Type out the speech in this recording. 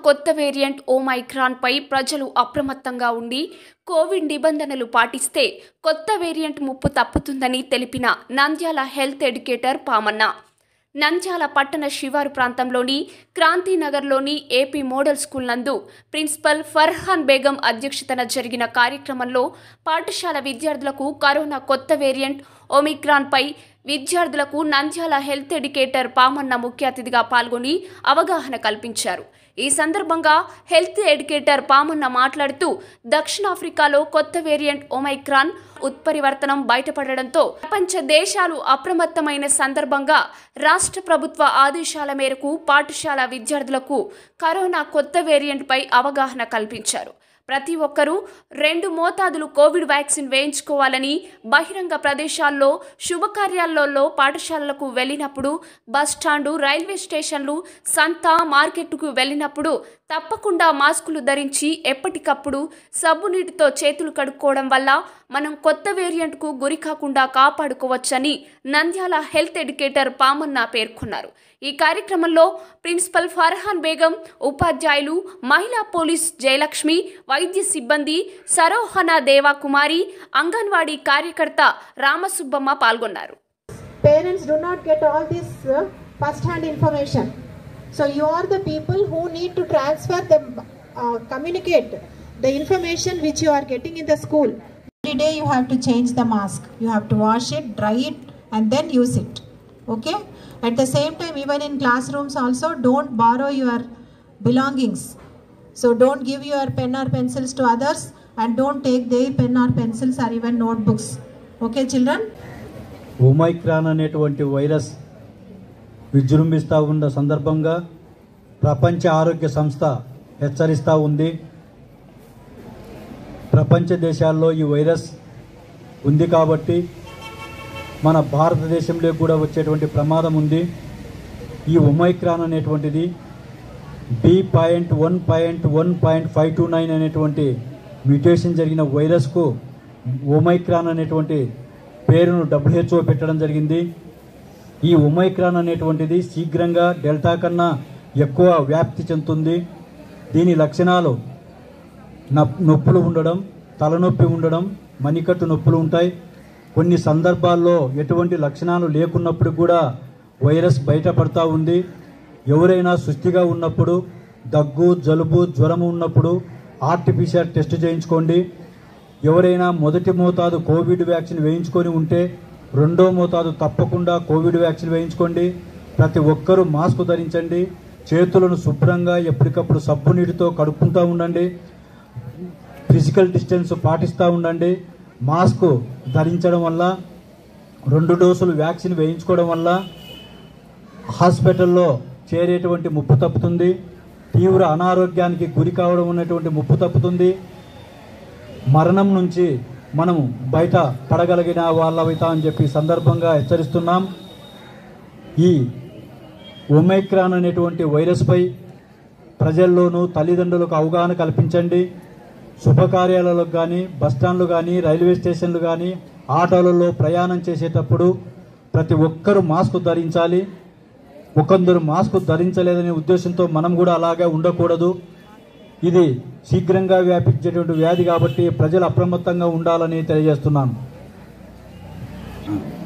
కొత్త variant Omicron పై ప్రజలు అప్రమత్తంగా ఉండి కోవిడ్ నిబంధనలు పాటిస్తే కొత్త వేరియంట్ ముప్పు తప్పుతుందని తెలిపిన నంద్యాల హెల్త్ ఎడ్యుకేటర్ పామన్న నంద్యాల పట్టణ శివారు ప్రాంతంలోని క్రాంతినగర్లోని ఏపీ మోడల్ స్కూల్ నందు ప్రిన్సిపల్ ఫర్హాన్ బేగం అధ్యక్షతన జరిగిన కార్యక్రమంలో పాఠశాల విద్యార్థులకు కరోనా కొత్త వేరియంట్ ఒమిక్రాన్పై విద్యార్థులకు నంద్యాల హెల్త్ ఎడ్యుకేటర్ పామన్న ముఖ్య అతిథిగా పాల్గొని అవగాహన కల్పించారు ఈ సందర్భంగా హెల్త్ ఎడ్యుకేటర్ పామన్న మాట్లాడుతూ దక్షిణాఫ్రికాలో కొత్త వేరియంట్ ఒమైక్రాన్ ఉత్పరివర్తనం బయటపడడంతో ప్రపంచ దేశాలు అప్రమత్తమైన సందర్భంగా రాష్ట్ర ప్రభుత్వ ఆదేశాల మేరకు పాఠశాల విద్యార్థులకు కరోనా కొత్త వేరియంట్పై అవగాహన కల్పించారు ప్రతి ఒక్కరూ రెండు మోతాదులు కోవిడ్ వ్యాక్సిన్ వేయించుకోవాలని బహిరంగ ప్రదేశాల్లో శుభకార్యాలలో పాఠశాలలకు వెళ్ళినప్పుడు బస్ స్టాండు రైల్వే స్టేషన్లు సంత మార్కెట్కు వెళ్ళినప్పుడు తప్పకుండా మాస్కులు ధరించి ఎప్పటికప్పుడు సబ్బు నీటితో చేతులు కడుక్కోవడం వల్ల మనం కొత్త వేరియంట్కు గురి కాకుండా కాపాడుకోవచ్చని నంద్యాల హెల్త్ ఎడ్యుకేటర్ పామన్న పేర్కొన్నారు ఈ కార్యక్రమంలో ప్రిన్సిపల్ ఫర్హాన్ బేగం ఉపాధ్యాయులు మహిళా పోలీస్ జయలక్ష్మి వైద్య సిబ్బంది సరోహన దేవాకుమారి అంగన్వాడీ కార్యకర్త రామసుబ్బమ్మ పాల్గొన్నారు parents do not get all this uh, first hand information so you are the people who need to transfer the uh, communicate the information which you are getting in the school every day you have to change the mask you have to wash it dry it and then use it okay at the same time even in classrooms also don't borrow your belongings so don't give your pen or pencils to others and don't take their pen or pencils or even notebooks okay children Omicron అనేటువంటి virus విజృంభిస్తూ ఉన్న సందర్భంగా ప్రపంచ ఆరోగ్య సంస్థ హెచ్చరిస్తూ ఉంది ప్రపంచ దేశాల్లో ఈ వైరస్ ఉంది కాబట్టి మన భారతదేశంలో కూడా వచ్చేటువంటి ప్రమాదం ఉంది ఈ ఒమైక్రాన్ అనేటువంటిది B point one point one point five two nine అనేటువంటి మ్యూటేషన్ జరిగిన వైరస్కు ఒమైక్రాన్ అనేటువంటి పేరును డబ్ల్యూహెచ్ఓ పెట్టడం జరిగింది ఈ ఒమైక్రాన్ అనేటువంటిది శీఘ్రంగా డెల్టా కన్నా ఎక్కువ వ్యాప్తి చెందుతుంది దీని లక్షణాలు నప్- నొప్పులు ఉండడం తలనొప్పి ఉండడం మణికట్టు నొప్పులు ఉంటాయి కొన్ని సందర్భాల్లో ఎటువంటి లక్షణాలు లేకున్నప్పుడు కూడా వైరస్ బయటపడతా ఉంది ఎవరైనా సుస్థిగా ఉన్నప్పుడు దగ్గు జలుబు జ్వరము ఉన్నప్పుడు ఆర్టిఫిషియల్ టెస్ట్ చేయించుకోండి ఎవరైనా మొదటి మోతాదు కోవిడ్ వ్యాక్సిన్ వేయించుకొని ఉంటే రెండో మోతాదు తప్పకుండా కోవిడ్ వ్యాక్సిన్ వేయించుకోండి ప్రతి ఒక్కరూ మాస్క్ ధరించండి చేతులను శుభ్రంగా ఎప్పటికప్పుడు సబ్బు నీటితో కడుక్కుంటూ ఉండండి ఫిజికల్ డిస్టెన్స్ పాటిస్తూ ఉండండి మాస్క్ ధరించడం వల్ల రెండు డోసులు వ్యాక్సిన్ వేయించుకోవడం వల్ల హాస్పిటల్లో చేరేటువంటి ముప్పు తప్పుతుంది తీవ్ర అనారోగ్యానికి గురి కావడం ఉన్నటువంటి ముప్పు తప్పుతుంది మరణం నుంచి మనము బయట పడగలిగిన వాళ్ళవితా అని చెప్పి ఈ సందర్భంగా హెచ్చరిస్తున్నాం ఈ ఒమైక్రాన్ అనేటువంటి వైరస్పై ప్రజల్లోనూ తల్లిదండ్రులకు అవగాహన కల్పించండి శుభకార్యాలకు కానీ బస్టాండ్లు కానీ రైల్వే స్టేషన్లు కానీ ఆటోలలో ప్రయాణం చేసేటప్పుడు ప్రతి ఒక్కరూ మాస్క్ ధరించాలి ఒకందరు మాస్క్ ధరించలేదనే ఉద్దేశంతో మనం కూడా అలాగే ఉండకూడదు ఇది శీఘ్రంగా వ్యాపించేటువంటి వ్యాధి కాబట్టి ప్రజలు అప్రమత్తంగా ఉండాలని తెలియజేస్తున్నాను